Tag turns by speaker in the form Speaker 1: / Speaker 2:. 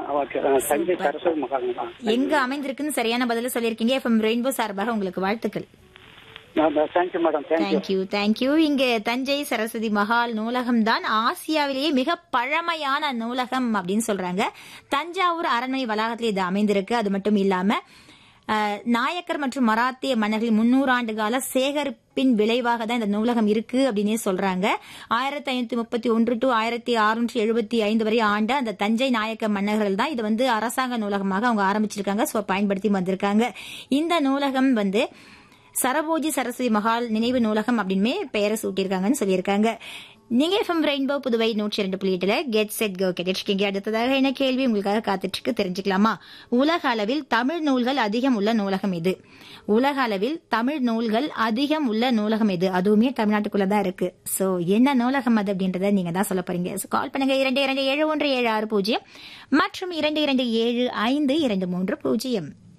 Speaker 1: okay ஆ, தஞ்சை சரஸ்வதி மகால் தான்
Speaker 2: எங்க அமைந்திருக்குன்னு சரியான பதில சொல்லியிருக்கீங்க எஃப்எம் ரெயின்போ சார்பாக உங்களுக்கு வாழ்த்துக்கள்
Speaker 1: thank you madam thank you
Speaker 2: thank you thank you இங்க தஞ்சை சரஸ்வதி மஹால் நூலகம் தான் ஆசியாவிலேயே மிக பழமையான நூலகம் அப்படின்னு சொல்றாங்க தஞ்சாவூர் அரண்மனை வளாகத்தில் இது அமைந்திருக்கு அது மட்டும் இல்லாம அஹ், நாயக்கர் மற்றும் மராத்திய மன்னர்களின் முன்னூறு ஆண்டு கால சேகரிப்பின் விளைவாக தான் இந்த நூலகம் இருக்கு அப்படின்னே சொல்றாங்க ஆயிரத்தி ஐநூத்தி முப்பத்தி ஒன்று டு ஆயிரத்தி அறுநூற்றி எழுபத்தி ஐந்து வரை ஆண்ட அந்த தஞ்சை நாயக்க மன்னர்கள் தான் இது வந்து அரசாங்க நூலகமாக அவங்க ஆரம்பிச்சிருக்காங்க ஸோ பயன்படுத்தி வந்திருக்காங்க இந்த நூலகம் வந்து சரபோஜி சரஸ்வதி மகால் நினைவு நூலகம் அப்படின்னு பெயரை சூட்டியிருக்காங்கன்னு சொல்லியிருக்காங்க நீங்க எஃப்எம் ரெயின்போ புதுவை நூற்றி இரண்டு புள்ளி எட்டுல கெட் செட் கோ கேட்டிருக்கீங்க அடுத்ததாக என்ன கேள்வி உங்களுக்காக காத்துட்டு இருக்கு தெரிஞ்சுக்கலாமா உலக அளவில் தமிழ் நூல்கள் அதிகம் உள்ள நூலகம் இது உலக அளவில் தமிழ் நூல்கள் அதிகம் உள்ள நூலகம் இது அதுவுமே தமிழ்நாட்டுக்குள்ள தான் இருக்கு சோ என்ன நூலகம் அது அப்படின்றத நீங்க தான் சொல்ல போறீங்க So, கால் பண்ணுங்க இரண்டு இரண்டு ஏழு ஒன்று ஏழு ஆறு பூஜ்ஜியம் மற்றும் இரண்டு இரண்டு ஏழு ஐந்து இரண்டு மூன்று பூஜ்ஜியம்